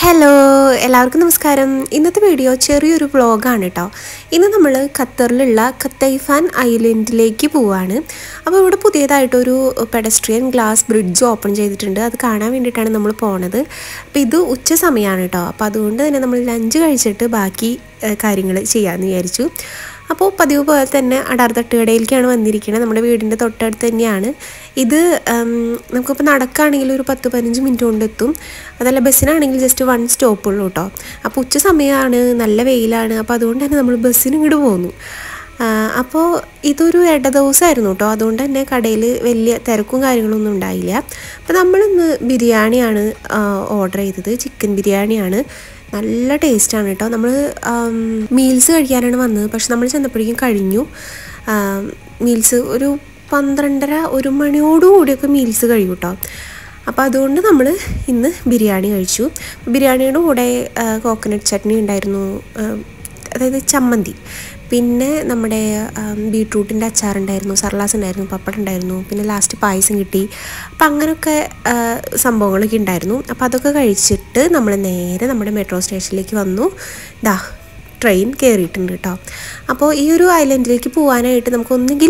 Hello എല്ലാവർക്കും നമസ്കാരം ഇന്നത്തെ വീഡിയോ ചെറിയൊരു വ്ളോഗാണ് കേട്ടോ ഇന്ന് നമ്മൾ ഖത്തറിലുള്ള ഖത്തൈഫാൻ ഐലൻഡിലേക്ക് പോവാണ് അപ്പോൾ ഇവിടെ പുതിയതായിട്ടൊരു പെഡസ്ട്രിയൻ ഗ്ലാസ് ബ്രിഡ്ജ് ഓപ്പൺ ചെയ്തിട്ടുണ്ട് അത് കാണാൻ വേണ്ടിയിട്ടാണ് നമ്മൾ പോണത് അപ്പോൾ ഇത് ഉച്ച സമയമാണ് കേട്ടോ അപ്പോൾ അതുകൊണ്ട് തന്നെ നമ്മൾ ലഞ്ച് കഴിച്ചിട്ട് ബാക്കി കാര്യങ്ങൾ ചെയ്യാമെന്ന് വിചാരിച്ചു അപ്പോൾ പതിവ് പോലെ തന്നെ അടാർ തട്ടുകടയിലേക്കാണ് വന്നിരിക്കുന്നത് നമ്മുടെ വീടിൻ്റെ തൊട്ടടുത്ത് തന്നെയാണ് ഇത് നമുക്കിപ്പോൾ നടക്കുകയാണെങ്കിൽ ഒരു പത്ത് പതിനഞ്ച് മിനിറ്റ് കൊണ്ട് എത്തും അതല്ല ബസ്സിനാണെങ്കിൽ ജസ്റ്റ് വൺ സ്റ്റോപ്പ് ഉള്ളൂ കേട്ടോ അപ്പോൾ ഉച്ച സമയമാണ് നല്ല വെയിലാണ് അപ്പോൾ അതുകൊണ്ട് തന്നെ നമ്മൾ ബസ്സിന് ഇങ്ങോട്ട് പോന്നു അപ്പോൾ ഇതൊരു ഇട ദിവസമായിരുന്നു കേട്ടോ അതുകൊണ്ട് തന്നെ കടയിൽ വലിയ തിരക്കും കാര്യങ്ങളൊന്നും ഉണ്ടായില്ല അപ്പോൾ നമ്മളിന്ന് ബിരിയാണിയാണ് ഓർഡർ ചെയ്തത് ചിക്കൻ ബിരിയാണിയാണ് നല്ല ടേസ്റ്റാണ് കേട്ടോ നമ്മൾ മീൽസ് കഴിക്കാനാണ് വന്നത് പക്ഷെ നമ്മൾ ചെന്നപ്പോഴേക്കും കഴിഞ്ഞു മീൽസ് ഒരു പന്ത്രണ്ടര ഒരു മണിയോടുകൂടിയൊക്കെ മീൽസ് കഴിയും കേട്ടോ അപ്പോൾ അതുകൊണ്ട് നമ്മൾ ഇന്ന് ബിരിയാണി കഴിച്ചു ബിരിയാണിയുടെ കൂടെ കോക്കനട്ട് ചട്നി ഉണ്ടായിരുന്നു അതായത് ചമ്മന്തി പിന്നെ നമ്മുടെ ബീട്രൂട്ടിൻ്റെ അച്ചാറുണ്ടായിരുന്നു സർലാസ് ഉണ്ടായിരുന്നു പപ്പടം ഉണ്ടായിരുന്നു പിന്നെ ലാസ്റ്റ് പായസം കിട്ടി അപ്പം അങ്ങനെയൊക്കെ സംഭവങ്ങളൊക്കെ ഉണ്ടായിരുന്നു അപ്പോൾ അതൊക്കെ കഴിച്ചിട്ട് നമ്മൾ നേരെ നമ്മുടെ മെട്രോ സ്റ്റേഷനിലേക്ക് വന്നു ദാ ട്രെയിൻ കയറിയിട്ടുണ്ട് കേട്ടോ അപ്പോൾ ഈ ഒരു ഐലൻഡിലേക്ക് പോകാനായിട്ട് നമുക്ക് ഒന്നുകിൽ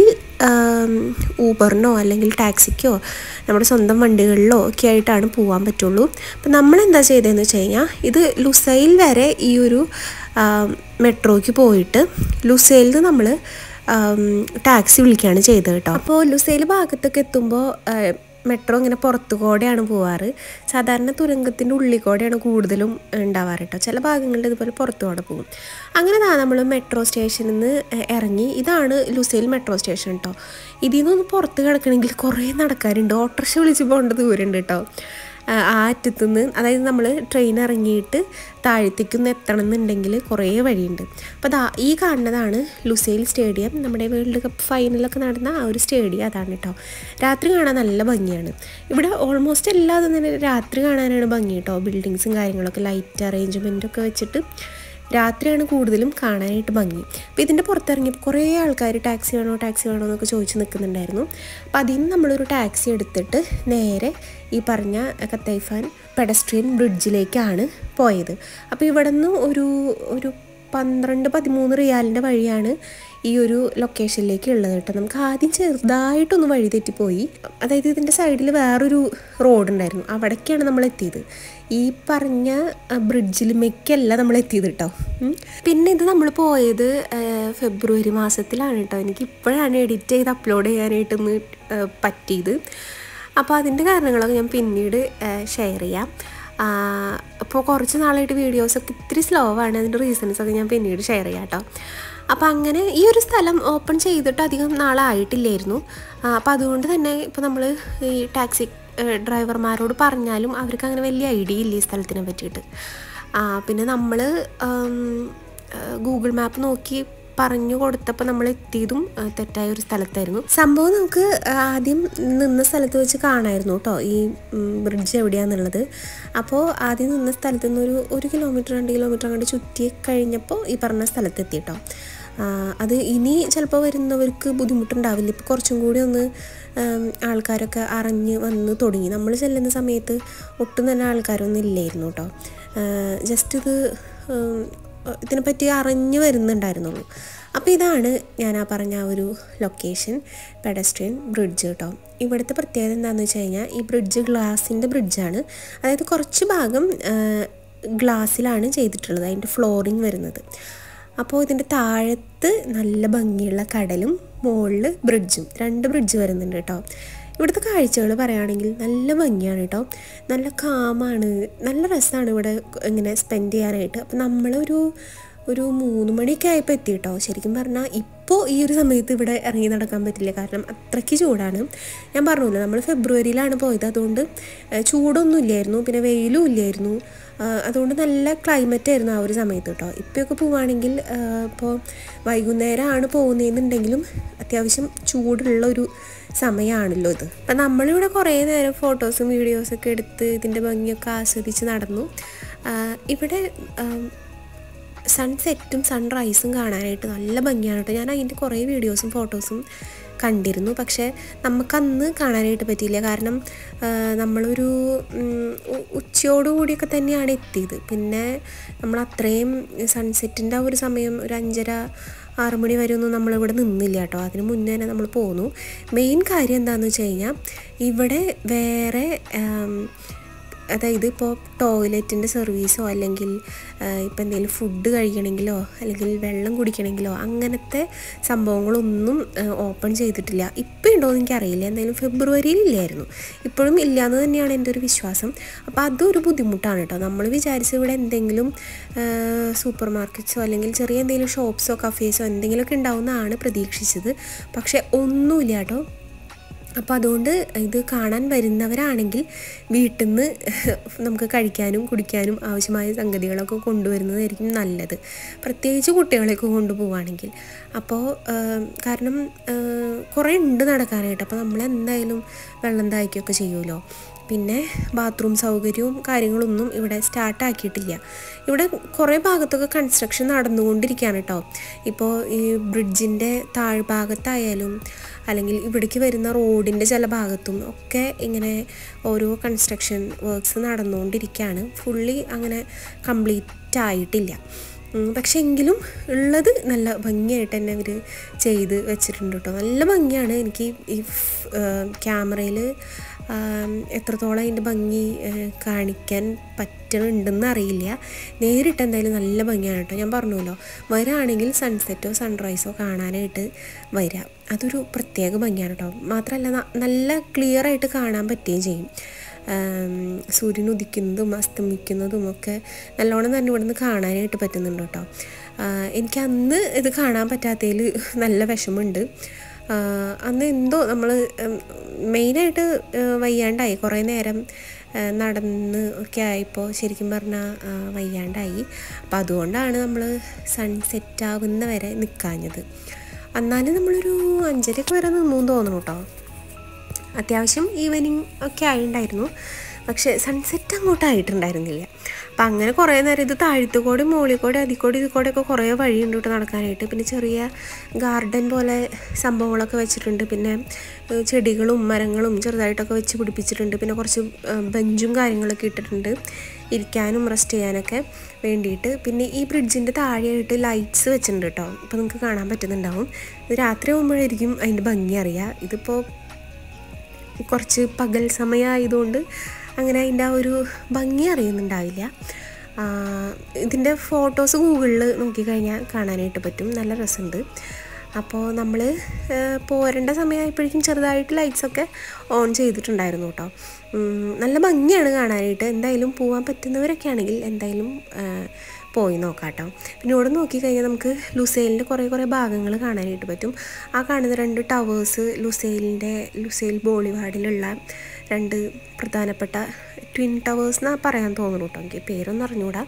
ഊബറിനോ അല്ലെങ്കിൽ ടാക്സിക്കോ നമ്മുടെ സ്വന്തം വണ്ടികളിലോ ഒക്കെ ആയിട്ടാണ് പോകാൻ പറ്റുള്ളൂ അപ്പം നമ്മൾ എന്താ ചെയ്തതെന്ന് വെച്ച് കഴിഞ്ഞാൽ ഇത് ലുസൈൽ വരെ ഈ ഒരു മെട്രോയ്ക്ക് പോയിട്ട് ലുസൈലിൽ നിന്ന് നമ്മൾ ടാക്സി വിളിക്കുകയാണ് ചെയ്തത് കേട്ടോ അപ്പോൾ ലുസൈൽ ഭാഗത്തൊക്കെ എത്തുമ്പോൾ മെട്രോ ഇങ്ങനെ പുറത്തു കൂടെയാണ് പോവാറ് സാധാരണ തുരങ്കത്തിൻ്റെ ഉള്ളിൽ കൂടെയാണ് കൂടുതലും ഉണ്ടാവാറ് കേട്ടോ ചില ഭാഗങ്ങളിൽ ഇതുപോലെ പുറത്തുകൂടെ പോകും അങ്ങനെ താ നമ്മൾ മെട്രോ സ്റ്റേഷനിൽ നിന്ന് ഇറങ്ങി ഇതാണ് ലുസൈൽ മെട്രോ സ്റ്റേഷൻ കേട്ടോ ഇതിൽ നിന്നൊന്ന് പുറത്ത് കിടക്കണമെങ്കിൽ കുറേ നടക്കാറുണ്ട് ഓട്ടോറിക്ഷ വിളിച്ച് പോകേണ്ട ദൂരമുണ്ട് കേട്ടോ ആ അറ്റത്തുനിന്ന് അതായത് നമ്മൾ ട്രെയിൻ ഇറങ്ങിയിട്ട് താഴത്തേക്കൊന്ന് എത്തണം എന്നുണ്ടെങ്കിൽ കുറേ വഴിയുണ്ട് അപ്പോൾ ദാ ഈ കാണുന്നതാണ് ലുസൈൽ സ്റ്റേഡിയം നമ്മുടെ വേൾഡ് കപ്പ് ഫൈനലൊക്കെ നടന്ന ആ ഒരു സ്റ്റേഡിയം അതാണ് കേട്ടോ രാത്രി കാണാൻ നല്ല ഭംഗിയാണ് ഇവിടെ ഓൾമോസ്റ്റ് എല്ലാതും തന്നെ രാത്രി കാണാനാണ് ഭംഗി കേട്ടോ ബിൽഡിങ്സും കാര്യങ്ങളൊക്കെ ലൈറ്റ് അറേഞ്ച്മെൻറ്റൊക്കെ വെച്ചിട്ട് രാത്രിയാണ് കൂടുതലും കാണാനായിട്ട് ഭംഗി അപ്പോൾ ഇതിൻ്റെ പുറത്തിറങ്ങിയപ്പോൾ കുറേ ആൾക്കാർ ടാക്സി വേണോ ടാക്സി വേണോ എന്നൊക്കെ ചോദിച്ച് നിൽക്കുന്നുണ്ടായിരുന്നു അപ്പോൾ അതിൽ നിന്ന് നമ്മളൊരു ടാക്സി എടുത്തിട്ട് നേരെ ഈ പറഞ്ഞ കത്തൈഫാൻ പെഡസ്ട്രിയൻ ബ്രിഡ്ജിലേക്കാണ് പോയത് അപ്പോൾ ഇവിടെ നിന്ന് ഒരു ഒരു പന്ത്രണ്ട് പതിമൂന്ന് റിയാലിൻ്റെ വഴിയാണ് ഈ ഒരു ലൊക്കേഷനിലേക്ക് ഉള്ളത് കേട്ടോ നമുക്ക് ആദ്യം ചെറുതായിട്ടൊന്ന് വഴി തെറ്റിപ്പോയി അതായത് ഇതിൻ്റെ സൈഡിൽ വേറൊരു റോഡ് ഉണ്ടായിരുന്നു അവിടേക്കാണ് നമ്മൾ എത്തിയത് ഈ പറഞ്ഞ ബ്രിഡ്ജിൽ മെക്കല്ല നമ്മൾ എത്തിയത് കേട്ടോ പിന്നെ ഇത് നമ്മൾ പോയത് ഫെബ്രുവരി മാസത്തിലാണ് കേട്ടോ എനിക്ക് ഇപ്പോഴാണ് എഡിറ്റ് ചെയ്ത് അപ്ലോഡ് ചെയ്യാനായിട്ടൊന്ന് പറ്റിയത് അപ്പോൾ അതിൻ്റെ കാരണങ്ങളൊക്കെ ഞാൻ പിന്നീട് ഷെയർ ചെയ്യാം അപ്പോൾ കുറച്ച് നാളായിട്ട് വീഡിയോസൊക്കെ ഇത്തിരി സ്ലോ ആണ് അതിൻ്റെ റീസൺസൊക്കെ ഞാൻ പിന്നീട് ഷെയർ ചെയ്യാം കേട്ടോ അപ്പോൾ അങ്ങനെ ഈ ഒരു സ്ഥലം ഓപ്പൺ ചെയ്തിട്ട് അധികം നാളായിട്ടില്ലായിരുന്നു അപ്പോൾ അതുകൊണ്ട് തന്നെ ഇപ്പോൾ നമ്മൾ ഈ ടാക്സി ഡ്രൈവർമാരോട് പറഞ്ഞാലും അവർക്ക് അങ്ങനെ വലിയ ഐഡിയ ഇല്ല ഈ സ്ഥലത്തിനെ പറ്റിയിട്ട് പിന്നെ നമ്മൾ ഗൂഗിൾ മാപ്പ് നോക്കി പറഞ്ഞു കൊടുത്തപ്പോൾ നമ്മൾ എത്തിയതും തെറ്റായ ഒരു സ്ഥലത്തായിരുന്നു സംഭവം നമുക്ക് ആദ്യം നിന്ന സ്ഥലത്ത് വെച്ച് കാണായിരുന്നു കേട്ടോ ഈ ബ്രിഡ്ജ് എവിടെയാണെന്നുള്ളത് അപ്പോൾ ആദ്യം നിന്ന സ്ഥലത്ത് നിന്ന് ഒരു ഒരു കിലോമീറ്റർ രണ്ട് കിലോമീറ്റർ അങ്ങോട്ട് ചുറ്റി കഴിഞ്ഞപ്പോൾ ഈ പറഞ്ഞ സ്ഥലത്തെത്തി കേട്ടോ അത് ഇനി ചിലപ്പോൾ വരുന്നവർക്ക് ബുദ്ധിമുട്ടുണ്ടാവില്ല ഇപ്പോൾ കുറച്ചും കൂടി ഒന്ന് ആൾക്കാരൊക്കെ അറിഞ്ഞ് വന്ന് തുടങ്ങി നമ്മൾ ചെല്ലുന്ന സമയത്ത് ഒട്ടും തന്നെ ആൾക്കാരൊന്നും ഇല്ലായിരുന്നു കേട്ടോ ജസ്റ്റ് ഇത് ഇതിനെപ്പറ്റി അറിഞ്ഞു വരുന്നുണ്ടായിരുന്നുള്ളൂ അപ്പോൾ ഇതാണ് ഞാൻ ആ പറഞ്ഞ ആ ഒരു ലൊക്കേഷൻ പെഡസ്ട്രിയൻ ബ്രിഡ്ജ് കേട്ടോ ഇവിടുത്തെ പ്രത്യേകത എന്താണെന്ന് വെച്ച് കഴിഞ്ഞാൽ ഈ ബ്രിഡ്ജ് ഗ്ലാസിൻ്റെ ബ്രിഡ്ജാണ് അതായത് കുറച്ച് ഭാഗം ഗ്ലാസ്സിലാണ് ചെയ്തിട്ടുള്ളത് അതിൻ്റെ ഫ്ലോറിങ് വരുന്നത് അപ്പോൾ ഇതിൻ്റെ താഴത്ത് നല്ല ഭംഗിയുള്ള കടലും മുകളിൽ ബ്രിഡ്ജും രണ്ട് ബ്രിഡ്ജ് വരുന്നുണ്ട് കേട്ടോ ഇവിടുത്തെ കാഴ്ചകൾ പറയുകയാണെങ്കിൽ നല്ല ഭംഗിയാണ് കേട്ടോ നല്ല കാമാണ് നല്ല രസമാണ് ഇവിടെ ഇങ്ങനെ സ്പെൻഡ് ചെയ്യാനായിട്ട് അപ്പം നമ്മളൊരു ഒരു മൂന്ന് മണിയൊക്കെ ആയപ്പോൾ എത്തി കേട്ടോ ശരിക്കും പറഞ്ഞാൽ ഇപ്പോൾ ഈ ഒരു സമയത്ത് ഇവിടെ ഇറങ്ങി നടക്കാൻ പറ്റില്ല കാരണം അത്രയ്ക്ക് ചൂടാണ് ഞാൻ പറഞ്ഞില്ല നമ്മൾ ഫെബ്രുവരിയിലാണ് പോയത് അതുകൊണ്ട് ചൂടൊന്നും ഇല്ലായിരുന്നു പിന്നെ വെയിലും ഇല്ലായിരുന്നു അതുകൊണ്ട് നല്ല ക്ലൈമറ്റ് ആയിരുന്നു ആ ഒരു സമയത്ത് കേട്ടോ ഇപ്പോഴൊക്കെ പോവുകയാണെങ്കിൽ ഇപ്പോൾ വൈകുന്നേരമാണ് പോകുന്നതെന്നുണ്ടെങ്കിലും അത്യാവശ്യം ചൂടുള്ള ഒരു സമയമാണല്ലോ ഇത് അപ്പം നമ്മളിവിടെ കുറേ നേരം ഫോട്ടോസും വീഡിയോസൊക്കെ എടുത്ത് ഇതിൻ്റെ ഭംഗിയൊക്കെ ആസ്വദിച്ച് നടന്നു ഇവിടെ സൺസെറ്റും സൺറൈസും കാണാനായിട്ട് നല്ല ഭംഗിയാണ് കേട്ടോ ഞാൻ അതിൻ്റെ കുറേ വീഡിയോസും ഫോട്ടോസും കണ്ടിരുന്നു പക്ഷേ നമുക്കന്ന് കാണാനായിട്ട് പറ്റിയില്ല കാരണം ആ, നമ്മളൊരു ഉം, ഉ- ഉച്ചയോടുകൂടിയൊക്കെ തന്നെയാണ് എത്തിയത് പിന്നെ നമ്മൾ അത്രയും സൺസെറ്റിൻ്റെ ആ ഒരു സമയം ഒരു അഞ്ചര ആറ് മണി വരെ ഒന്നും നമ്മളിവിടെ നിന്നില്ല കേട്ടോ അതിന് മുന്നേ തന്നെ നമ്മൾ പോന്നു മെയിൻ കാര്യം എന്താണെന്ന് വെച്ച് കഴിഞ്ഞാൽ ഇവിടെ വേറെ ആം, അതായത് ഇപ്പോൾ ടോയ്ലറ്റിൻ്റെ സർവീസോ അല്ലെങ്കിൽ ഇപ്പോൾ എന്തെങ്കിലും ഫുഡ് കഴിക്കണമെങ്കിലോ അല്ലെങ്കിൽ വെള്ളം കുടിക്കണമെങ്കിലോ അങ്ങനത്തെ സംഭവങ്ങളൊന്നും ഓപ്പൺ ചെയ്തിട്ടില്ല ഇപ്പം ഉണ്ടോ എന്ന് എനിക്കറിയില്ല എന്തായാലും ഫെബ്രുവരിയിൽ ഇല്ലായിരുന്നു ഇപ്പോഴും ഇല്ലയെന്ന് തന്നെയാണ് എൻ്റെ ഒരു വിശ്വാസം അപ്പോൾ അതൊരു ബുദ്ധിമുട്ടാണ് കേട്ടോ നമ്മൾ വിചാരിച്ച ഇവിടെ എന്തെങ്കിലും സൂപ്പർ മാർക്കറ്റ്സോ അല്ലെങ്കിൽ ചെറിയ എന്തെങ്കിലും ഷോപ്സോ കഫേസോ എന്തെങ്കിലുമൊക്കെ ഉണ്ടാവുമെന്നാണ് പ്രതീക്ഷിച്ചത് പക്ഷേ ഒന്നുമില്ല കേട്ടോ അപ്പോൾ അതുകൊണ്ട് ഇത് കാണാൻ വരുന്നവരാണെങ്കിൽ വീട്ടിൽ നിന്ന് നമുക്ക് കഴിക്കാനും കുടിക്കാനും ആവശ്യമായ സംഗതികളൊക്കെ കൊണ്ടുവരുന്നതായിരിക്കും നല്ലത് പ്രത്യേകിച്ച് കുട്ടികളെയൊക്കെ കൊണ്ടുപോവുകയാണെങ്കിൽ അപ്പോൾ കാരണം കുറേ ഉണ്ട് നടക്കാനായിട്ട് അപ്പോൾ നമ്മൾ എന്തായാലും വെള്ളം ദാഹിക്കുകയൊക്കെ ചെയ്യുമല്ലോ പിന്നെ ബാത്റൂം സൗകര്യവും കാര്യങ്ങളൊന്നും ഇവിടെ സ്റ്റാർട്ടാക്കിയിട്ടില്ല ഇവിടെ കുറേ ഭാഗത്തൊക്കെ കൺസ്ട്രക്ഷൻ നടന്നുകൊണ്ടിരിക്കുകയാണ് കേട്ടോ ഇപ്പോൾ ഈ ബ്രിഡ്ജിൻ്റെ താഴ്ഭാഗത്തായാലും അല്ലെങ്കിൽ ഇവിടേക്ക് വരുന്ന റോഡിൻ്റെ ചില ഭാഗത്തും ഒക്കെ ഇങ്ങനെ ഓരോ കൺസ്ട്രക്ഷൻ വർക്ക്സ് നടന്നുകൊണ്ടിരിക്കുകയാണ് ഫുള്ളി അങ്ങനെ കംപ്ലീറ്റ് ആയിട്ടില്ല ഉം, പക്ഷെ എങ്കിലും ഉള്ളത് നല്ല ഭംഗിയായിട്ട് തന്നെ അവർ ചെയ്ത് വെച്ചിട്ടുണ്ട് കേട്ടോ നല്ല ഭംഗിയാണ് എനിക്ക് ഈ ക്യാമറയിൽ എത്രത്തോളം അതിൻ്റെ ഭംഗി ആ, കാണിക്കാൻ പറ്റണുണ്ടെന്ന് അറിയില്ല നേരിട്ട് എന്തായാലും നല്ല ഭംഗിയാണ് കേട്ടോ ഞാൻ പറഞ്ഞല്ലോ വരാണെങ്കിൽ സൺസെറ്റോ സൺറൈസോ കാണാനായിട്ട് വരാം അതൊരു പ്രത്യേക ഭംഗിയാണ് കേട്ടോ മാത്രമല്ല ന- നല്ല ക്ലിയർ ആയിട്ട് കാണാൻ പറ്റുകയും ചെയ്യും ആം, സൂര്യൻ ഉദിക്കുന്നതും അസ്തമിക്കുന്നതും ഒക്കെ നല്ലോണം തന്നെ ഇവിടുന്ന് കാണാനായിട്ട് പറ്റുന്നുണ്ട് കേട്ടോ ആ, എനിക്ക് അന്ന് ഇത് കാണാൻ പറ്റാത്തതിൽ നല്ല വിഷമമുണ്ട് ആ, അന്ന് എന്തോ നമ്മൾ മെയിനായിട്ട് വയ്യാണ്ടായി കുറേ നേരം ആ, നടന്ന് ഒക്കെ ആയപ്പോൾ ശരിക്കും പറഞ്ഞാൽ വയ്യാണ്ടായി അപ്പോൾ അതുകൊണ്ടാണ് നമ്മൾ സൺസെറ്റ് ആവുന്ന വരെ നിൽക്കാഞ്ഞത് എന്നാലും നമ്മളൊരു അഞ്ചരയ്ക്ക് വരെ നിന്നു എന്ന് തോന്നുന്നു കേട്ടോ അത്യാവശ്യം ഈവനിങ് ഒക്കെ ആയിട്ടുണ്ടായിരുന്നു പക്ഷേ സൺസെറ്റ് അങ്ങോട്ട് ആയിട്ടുണ്ടായിരുന്നില്ല അപ്പം അങ്ങനെ കുറേ നേരം ഇത് താഴത്തുകൂടി മുകളിൽ കൂടി അതിൽ കൂടി ഇതിൽ കൂടെ ഒക്കെ കുറേ വഴിയുണ്ട് കേട്ടോ നടക്കാനായിട്ട് പിന്നെ ചെറിയ ഗാർഡൻ പോലെ സംഭവങ്ങളൊക്കെ വെച്ചിട്ടുണ്ട് പിന്നെ ഏഹ്, ചെടികളും മരങ്ങളും ചെറുതായിട്ടൊക്കെ വെച്ച് പിടിപ്പിച്ചിട്ടുണ്ട് പിന്നെ കുറച്ച് ഏഹ്, ബെഞ്ചും കാര്യങ്ങളൊക്കെ ഇട്ടിട്ടുണ്ട് ഇരിക്കാനും റെസ്റ്റ് ചെയ്യാനൊക്കെ വേണ്ടിയിട്ട് പിന്നെ ഈ ബ്രിഡ്ജിൻ്റെ താഴെയായിട്ട് ലൈറ്റ്സ് വെച്ചിട്ടുണ്ട് കേട്ടോ ഇപ്പോൾ നിങ്ങൾക്ക് കാണാൻ പറ്റുന്നുണ്ടാവും ഇത് രാത്രി ആകുമ്പോഴായിരിക്കും അതിൻ്റെ ഭംഗി അറിയുക ഇതിപ്പോൾ കുറച്ച് പകൽ സമയമായതുകൊണ്ട് അങ്ങനെ അതിൻ്റെ ആ ഒരു ഭംഗി അറിയുന്നുണ്ടാവില്ല ആ, ഇതിൻ്റെ ഫോട്ടോസ് ഗൂഗിളിൽ നോക്കിക്കഴിഞ്ഞാൽ കാണാനായിട്ട് പറ്റും നല്ല രസമുണ്ട് അപ്പോൾ നമ്മൾ പോരേണ്ട സമയമായപ്പോഴേക്കും ചെറുതായിട്ട് ലൈറ്റ്സൊക്കെ ഓൺ ചെയ്തിട്ടുണ്ടായിരുന്നു കേട്ടോ ഉം, നല്ല ഭംഗിയാണ് കാണാനായിട്ട് എന്തായാലും പോകാൻ പറ്റുന്നവരൊക്കെ ആണെങ്കിൽ എന്തായാലും ആ, പോയി നോക്കാം കേട്ടോ പിന്നെ ഇവിടെ നോക്കിക്കഴിഞ്ഞാൽ നമുക്ക് ലുസൈലിൻ്റെ കുറേ കുറേ ഭാഗങ്ങൾ കാണാനായിട്ട് പറ്റും ആ കാണുന്ന രണ്ട് ടവേഴ്സ് ലുസൈലിൻ്റെ ലുസൈൽ ബോളിവാർഡിലുള്ള രണ്ട് പ്രധാനപ്പെട്ട ട്വിൻ ടവേഴ്സ് എന്നാ പറയാൻ തോന്നുന്നു കേട്ടോ എനിക്ക് പേരൊന്നും അറിഞ്ഞുകൂടാ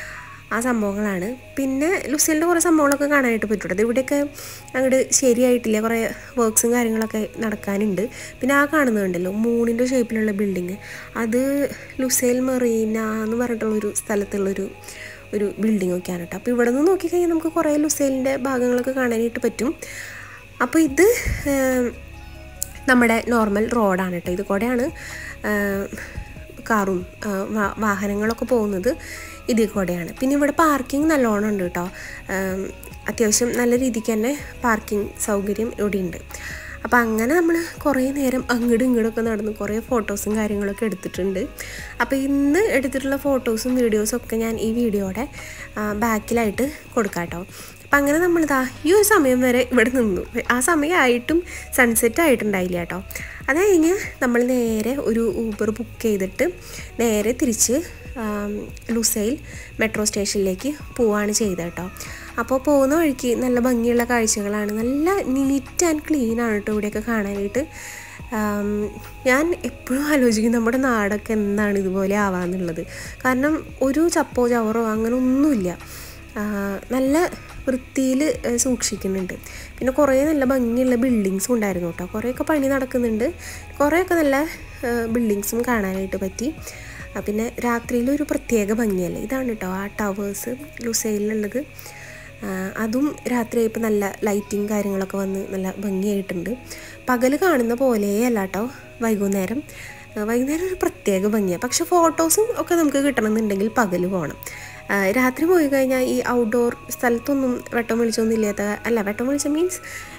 ആ സംഭവങ്ങളാണ് പിന്നെ ലുസൈലിൻ്റെ കുറേ സംഭവങ്ങളൊക്കെ കാണാനായിട്ട് പറ്റും കേട്ടോ. ഇത് ഇവിടെയൊക്കെ അങ്ങോട്ട് ശരിയായിട്ടില്ല കുറേ വർക്ക്സും കാര്യങ്ങളൊക്കെ നടക്കാനുണ്ട് പിന്നെ ആ കാണുന്നുണ്ടല്ലോ മൂണിൻ്റെ ഷേപ്പിലുള്ള ബിൽഡിങ് അത് ലുസൈൽ മെറീന എന്ന് പറഞ്ഞിട്ടുള്ളൊരു സ്ഥലത്തുള്ളൊരു ഒരു ബിൽഡിംഗ് ഒക്കെയാണ് കേട്ടോ അപ്പോൾ ഇവിടെ നിന്ന് നോക്കിക്കഴിഞ്ഞാൽ നമുക്ക് കുറേ ലുസൈലിൻ്റെ ഭാഗങ്ങളൊക്കെ കാണാനായിട്ട് പറ്റും അപ്പോൾ ഇത് ഏം, നമ്മുടെ നോർമൽ റോഡാണ് കേട്ടോ ഇത് കൂടെയാണ് ഏം, കാറും ആ, വാ- വാഹനങ്ങളൊക്കെ പോകുന്നത് ഇതിൽ കൂടെയാണ് പിന്നെ ഇവിടെ പാർക്കിംഗ് നല്ലോണം ഉണ്ട് കേട്ടോ ഏം, അത്യാവശ്യം നല്ല രീതിക്ക് തന്നെ പാർക്കിംഗ് സൗകര്യം ഇവിടെ ഉണ്ട് അപ്പോൾ അങ്ങനെ നമ്മൾ കുറേ നേരം അങ്ങോട്ടും ഇങ്ങോട്ടൊക്കെ നടന്ന് കുറേ ഫോട്ടോസും കാര്യങ്ങളൊക്കെ എടുത്തിട്ടുണ്ട് അപ്പോൾ ഇന്ന് എടുത്തിട്ടുള്ള ഫോട്ടോസും വീഡിയോസും ഒക്കെ ഞാൻ ഈ വീഡിയോയുടെ ബാക്കിലായിട്ട് കൊടുക്കാം കേട്ടോ അപ്പം അങ്ങനെ നമ്മളിതാ ഈ ഒരു സമയം വരെ ഇവിടെ നിന്നു ആ സമയമായിട്ടും സൺസെറ്റ് ആയിട്ടുണ്ടായില്ല കേട്ടോ അത് കഴിഞ്ഞ് നമ്മൾ നേരെ ഒരു ഊബർ ബുക്ക് ചെയ്തിട്ട് നേരെ തിരിച്ച് ആം, ലുസൈൽ മെട്രോ സ്റ്റേഷനിലേക്ക് പോവാണ് ചെയ്തത് കേട്ടോ അപ്പോൾ പോകുന്ന വഴിക്ക് നല്ല ഭംഗിയുള്ള കാഴ്ചകളാണ് നല്ല നീറ്റ് ആൻഡ് ക്ലീൻ ആണ് കേട്ടോ ഇവിടെയൊക്കെ കാണാനായിട്ട് ആം, ഞാൻ എപ്പോഴും ആലോചിക്കും നമ്മുടെ നാടൊക്കെ എന്താണ് ഇതുപോലെ ആവാന്നുള്ളത് കാരണം ഒരു ചപ്പോ ചവറോ അങ്ങനെ ഒന്നുമില്ല ആ, നല്ല വൃത്തിയിൽ സൂക്ഷിക്കുന്നുണ്ട് പിന്നെ കുറേ നല്ല ഭംഗിയുള്ള ബിൽഡിങ്സും ഉണ്ടായിരുന്നു കേട്ടോ കുറേയൊക്കെ പണി നടക്കുന്നുണ്ട് കുറേയൊക്കെ നല്ല ബിൽഡിങ്സും കാണാനായിട്ട് പറ്റി ആ, പിന്നെ രാത്രിയിൽ ഒരു പ്രത്യേക ഭംഗിയല്ലേ ഇതാണ് കേട്ടോ ആ ടവേഴ്സ് ലുസൈലിലുള്ളത് ആ, അതും രാത്രിയായപ്പോൾ നല്ല ലൈറ്റിങ് കാര്യങ്ങളൊക്കെ വന്ന് നല്ല ഭംഗിയായിട്ടുണ്ട് പകൽ കാണുന്ന പോലെയല്ല കേട്ടോ വൈകുന്നേരം ആ, വൈകുന്നേരം ഒരു പ്രത്യേക ഭംഗിയാണ് പക്ഷെ ഫോട്ടോസും ഒക്കെ നമുക്ക് കിട്ടണമെന്നുണ്ടെങ്കിൽ പകൽ പോകണം ആ, രാത്രി പോയി കഴിഞ്ഞാൽ ഈ ഔട്ട്ഡോർ സ്ഥലത്തൊന്നും വെട്ടം വെളിച്ചമൊന്നും ഇല്ലാത്ത അല്ല വെട്ടം വെളിച്ചം മീൻസ്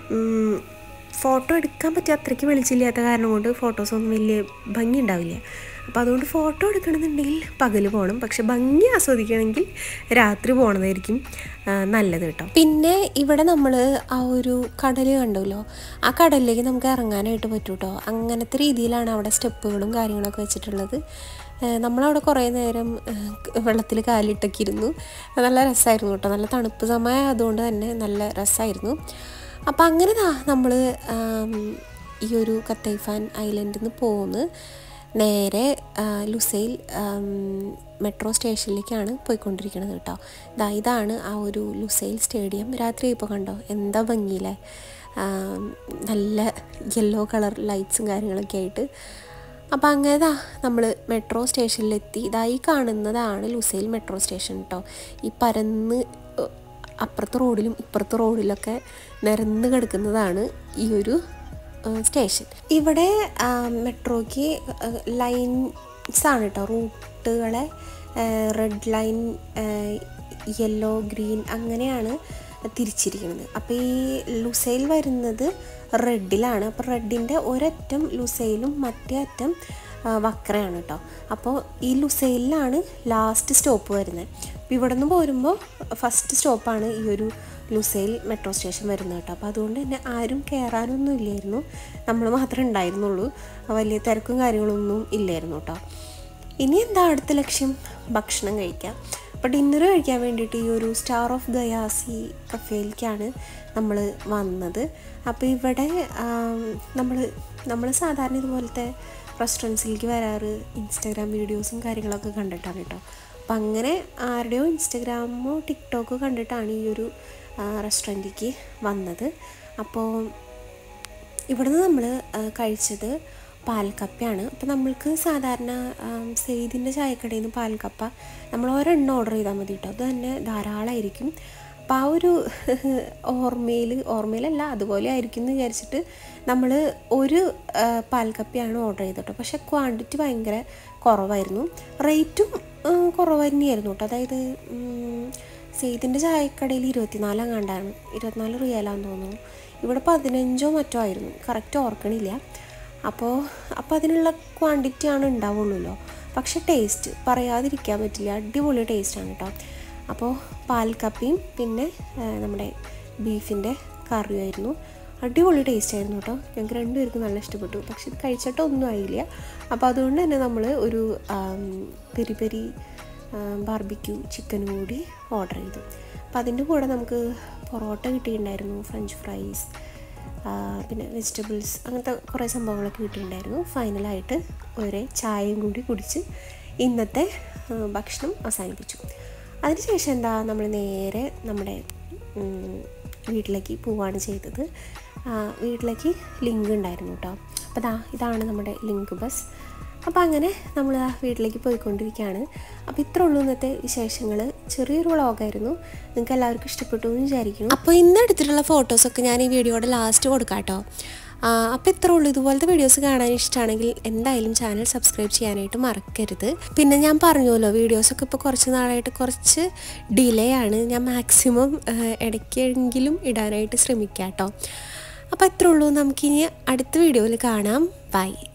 ഫോട്ടോ എടുക്കാൻ പറ്റിയ അത്രയ്ക്ക് വെളിച്ചില്ലാത്ത കാരണം കൊണ്ട് ഫോട്ടോസൊന്നും വലിയ ഭംഗി ഉണ്ടാവില്ല അപ്പോൾ അതുകൊണ്ട് ഫോട്ടോ എടുക്കണമെന്നുണ്ടെങ്കിൽ പകൽ പോകണം പക്ഷെ ഭംഗി ആസ്വദിക്കണമെങ്കിൽ രാത്രി പോകണതായിരിക്കും ആ, നല്ലത് കേട്ടോ പിന്നെ ഇവിടെ നമ്മൾ ആ ഒരു കടൽ കണ്ടല്ലോ ആ കടലിലേക്ക് നമുക്ക് ഇറങ്ങാനായിട്ട് പറ്റും കേട്ടോ അങ്ങനത്തെ രീതിയിലാണ് അവിടെ സ്റ്റെപ്പുകളും കാര്യങ്ങളൊക്കെ വെച്ചിട്ടുള്ളത് ഏഹ് നമ്മളവിടെ കുറേ നേരം വെള്ളത്തിൽ കാലിട്ടൊക്കെ ഇരുന്നു നല്ല രസമായിരുന്നു കേട്ടോ നല്ല തണുപ്പ് സമയം അതുകൊണ്ട് തന്നെ നല്ല രസമായിരുന്നു അപ്പം അങ്ങനെ ദാ നമ്മൾ ഈ ഒരു കത്തൈഫാൻ ഐലൻഡിൽ നിന്ന് പോന്ന് നേരെ ആ, ലുസൈൽ ആം, മെട്രോ സ്റ്റേഷനിലേക്കാണ് പോയിക്കൊണ്ടിരിക്കുന്നത് കേട്ടോ ദാ ഇതാണ് ആ ഒരു ലുസൈൽ സ്റ്റേഡിയം രാത്രി ഇപ്പോൾ കണ്ടോ എന്താ ഭംഗിയില്ലേ ആം, നല്ല യെല്ലോ കളർ ലൈറ്റ്സും കാര്യങ്ങളൊക്കെ ആയിട്ട് അപ്പോൾ അങ്ങനെ ദാ നമ്മൾ മെട്രോ സ്റ്റേഷനിലെത്തി ഇതാ ഈ കാണുന്നതാണ് ലുസൈൽ മെട്രോ സ്റ്റേഷൻ കേട്ടോ ഈ പരന്ന് ഏഹ്, അപ്പുറത്തെ റോഡിലും ഇപ്പുറത്തെ റോഡിലൊക്കെ നിരന്ന് കിടക്കുന്നതാണ് ഈ ഒരു ഏഹ്, സ്റ്റേഷൻ ഇവിടെ ആ, മെട്രോയ്ക്ക് ഏഹ്, ലൈൻസ് ആണ് കേട്ടോ റൂട്ടുകളെ ഏഹ്, റെഡ് ലൈൻ ഏഹ്, യെല്ലോ ഗ്രീൻ അങ്ങനെയാണ് തിരിച്ചിരിക്കുന്നത് അപ്പോൾ ഈ ലുസൈൽ വരുന്നത് റെഡിലാണ് അപ്പോൾ റെഡിൻ്റെ ഒരറ്റം ലുസൈലും മറ്റേ അറ്റം ആ, വക്രയാണ് കേട്ടോ അപ്പോൾ ഈ ലുസൈലിലാണ് ലാസ്റ്റ് സ്റ്റോപ്പ് വരുന്നത് അപ്പോൾ ഇവിടെ നിന്ന് പോരുമ്പോൾ ഫസ്റ്റ് സ്റ്റോപ്പാണ് ഈ ഒരു ലുസൈൽ മെട്രോ സ്റ്റേഷൻ വരുന്നത് കേട്ടോ അപ്പോൾ അതുകൊണ്ട് തന്നെ ആരും കയറാനൊന്നും ഇല്ലായിരുന്നു നമ്മൾ മാത്രമേ ഉണ്ടായിരുന്നുള്ളൂ വലിയ തിരക്കും കാര്യങ്ങളൊന്നും ഇല്ലായിരുന്നു കേട്ടോ ഇനി എന്താ അടുത്ത ലക്ഷ്യം ഭക്ഷണം കഴിക്കാം അപ്പോൾ ഡിന്നർ കഴിക്കാൻ വേണ്ടിയിട്ട് ഈ ഒരു സ്റ്റാർ ഓഫ് ഗയാസി കഫേയിലേക്കാണ് നമ്മൾ വന്നത് അപ്പോൾ ഇവിടെ നമ്മൾ നമ്മൾ സാധാരണ ഇതുപോലത്തെ റെസ്റ്റോറൻറ്റ്സിലേക്ക് വരാറ് ഇൻസ്റ്റാഗ്രാം വീഡിയോസും കാര്യങ്ങളൊക്കെ കണ്ടിട്ടാണ് കേട്ടോ അപ്പം അങ്ങനെ ആരുടെയോ ഇൻസ്റ്റാഗ്രാമോ ടിക്ടോക്കോ കണ്ടിട്ടാണ് ഈ ഒരു റെസ്റ്റോറൻറ്റിലേക്ക് വന്നത് അപ്പോൾ ഇവിടുന്ന് നമ്മൾ കഴിച്ചത് പാൽക്കപ്പയാണ് അപ്പോൾ നമ്മൾക്ക് സാധാരണ ആം, സെയ്ദിൻ്റെ ചായക്കടയിൽ നിന്ന് പാൽക്കപ്പ നമ്മൾ ഒരെണ്ണം ഓർഡർ ചെയ്താൽ മതി കേട്ടോ അത് തന്നെ ധാരാളമായിരിക്കും അപ്പോൾ ആ ഒരു ഓർമ്മയിൽ ഓർമ്മയിലല്ല അതുപോലെ ആയിരിക്കും എന്ന് വിചാരിച്ചിട്ട് നമ്മൾ ഒരു ആ, പാൽക്കപ്പയാണ് ഓർഡർ ചെയ്തത് കേട്ടോ പക്ഷേ ക്വാണ്ടിറ്റി ഭയങ്കര കുറവായിരുന്നു റേറ്റും ആ, കുറവ് തന്നെയായിരുന്നു കേട്ടോ അതായത് ഉം, സെയ്ദിൻ്റെ ചായക്കടയിൽ ഇരുപത്തിനാലാം കണ്ടാണ് ഇരുപത്തിനാല് റിയാലാന്ന് തോന്നുന്നു ഇവിടെ പതിനഞ്ചോ മറ്റോ ആയിരുന്നു കറക്റ്റ് ഓർക്കണില്ല അപ്പോൾ അപ്പോൾ അതിനുള്ള ക്വാണ്ടിറ്റി ആണ് ഉണ്ടാവുള്ളൂല്ലോ പക്ഷെ ടേസ്റ്റ് പറയാതിരിക്കാൻ പറ്റില്ല അടിപൊളി ടേസ്റ്റാണ് കേട്ടോ അപ്പോൾ പാൽക്കപ്പിയും പിന്നെ ആ, നമ്മുടെ ബീഫിൻ്റെ കറിയുമായിരുന്നു അടിപൊളി ടേസ്റ്റ് ആയിരുന്നു കേട്ടോ ഞങ്ങൾക്ക് രണ്ടുപേർക്കും നല്ല ഇഷ്ടപ്പെട്ടു പക്ഷെ ഇത് കഴിച്ചിട്ടൊന്നും ആയില്ല അപ്പോൾ അതുകൊണ്ട് തന്നെ നമ്മൾ ഒരു ആം, പെരി പെരി ബാർബിക്യൂ ചിക്കനും കൂടി ഓർഡർ ചെയ്തു അപ്പോൾ അതിൻ്റെ കൂടെ നമുക്ക് പൊറോട്ട കിട്ടിയിട്ടുണ്ടായിരുന്നു ഫ്രഞ്ച് ഫ്രൈസ് ആ, പിന്നെ വെജിറ്റബിൾസ് അങ്ങനത്തെ കുറേ സംഭവങ്ങളൊക്കെ കിട്ടിയിട്ടുണ്ടായിരുന്നു ഫൈനലായിട്ട് ഒരേ ചായയും കൂടി കുടിച്ച് ഇന്നത്തെ ആ, ഭക്ഷണം അവസാനിപ്പിച്ചു അതിനുശേഷം എന്താ നമ്മൾ നേരെ നമ്മുടെ ഉം, വീട്ടിലേക്ക് പോവുകയാണ് ചെയ്തത് ആ, വീട്ടിലേക്ക് ലിങ്ക് ഉണ്ടായിരുന്നു കേട്ടോ അപ്പോൾ ദാ ഇതാണ് നമ്മുടെ ലിങ്ക് ബസ് അപ്പോൾ അങ്ങനെ നമ്മൾ ആ വീട്ടിലേക്ക് പോയിക്കൊണ്ടിരിക്കുകയാണ് അപ്പോൾ ഇത്ര ഉള്ളൂ ഇന്നത്തെ വിശേഷങ്ങൾ ചെറിയൊരു വ്ളോഗായിരുന്നു നിങ്ങൾക്ക് എല്ലാവർക്കും ഇഷ്ടപ്പെട്ടു എന്ന് വിചാരിക്കുന്നു അപ്പോൾ ഇന്ന് എടുത്തിട്ടുള്ള ഫോട്ടോസൊക്കെ ഞാൻ ഈ വീഡിയോയുടെ ലാസ്റ്റ് കൊടുക്കാം കേട്ടോ അപ്പോൾ ഇത്ര ഉള്ളൂ ഇതുപോലത്തെ വീഡിയോസ് കാണാൻ ഇഷ്ടമാണെങ്കിൽ എന്തായാലും ചാനൽ സബ്സ്ക്രൈബ് ചെയ്യാനായിട്ട് മറക്കരുത് പിന്നെ ഞാൻ പറഞ്ഞല്ലോ വീഡിയോസൊക്കെ ഇപ്പോൾ കുറച്ച് നാളായിട്ട് കുറച്ച് ഡിലേ ആണ് ഞാൻ മാക്സിമം ഇടയ്ക്കെങ്കിലും ഇടാനായിട്ട് ശ്രമിക്കാം കേട്ടോ അപ്പോൾ ഇത്ര ഉള്ളൂ നമുക്കിനി അടുത്ത വീഡിയോയിൽ കാണാം ബൈ